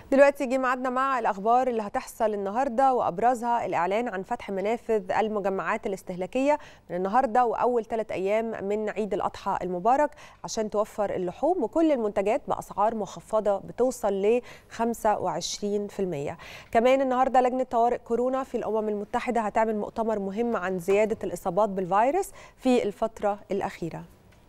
دلوقتي جه ميعادنا مع الاخبار اللي هتحصل النهارده وابرزها الاعلان عن فتح منافذ المجمعات الاستهلاكيه من النهارده واول ثلاث ايام من عيد الاضحى المبارك عشان توفر اللحوم وكل المنتجات باسعار مخفضه بتوصل ل 25%. كمان النهارده لجنه طوارئ كورونا في الامم المتحده هتعمل مؤتمر مهم عن زياده الاصابات بالفيروس في الفتره الاخيره.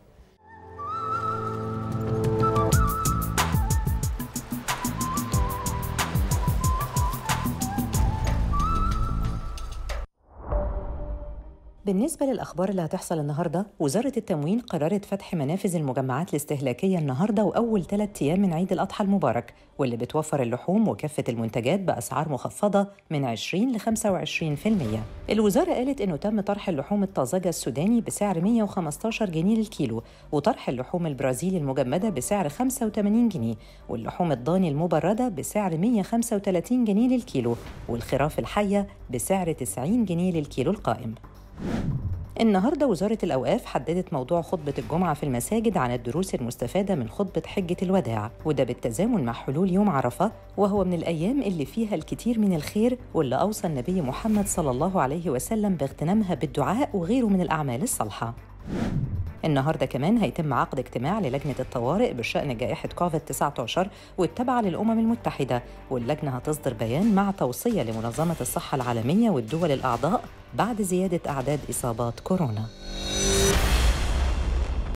بالنسبة للأخبار اللي هتحصل النهاردة وزارة التموين قررت فتح منافذ المجمعات الاستهلاكية النهاردة وأول ثلاثة أيام من عيد الأضحى المبارك واللي بتوفر اللحوم وكافة المنتجات بأسعار مخفضة من 20 ل 25% الوزارة قالت إنه تم طرح اللحوم الطازجة السوداني بسعر 115 جنيه للكيلو وطرح اللحوم البرازيلي المجمدة بسعر 85 جنيه واللحوم الضاني المبردة بسعر 135 جنيه للكيلو والخراف الحية بسعر 90 جنيه للكيلو القائم النهارده وزاره الاوقاف حددت موضوع خطبه الجمعه في المساجد عن الدروس المستفاده من خطبه حجه الوداع وده بالتزامن مع حلول يوم عرفه وهو من الايام اللي فيها الكثير من الخير واللي اوصى النبي محمد صلى الله عليه وسلم باغتنامها بالدعاء وغيره من الاعمال الصالحه النهارده كمان هيتم عقد اجتماع للجنه الطوارئ بشان جائحه كوفيد 19 والتابعه للامم المتحده واللجنه هتصدر بيان مع توصيه لمنظمه الصحه العالميه والدول الاعضاء بعد زياده اعداد اصابات كورونا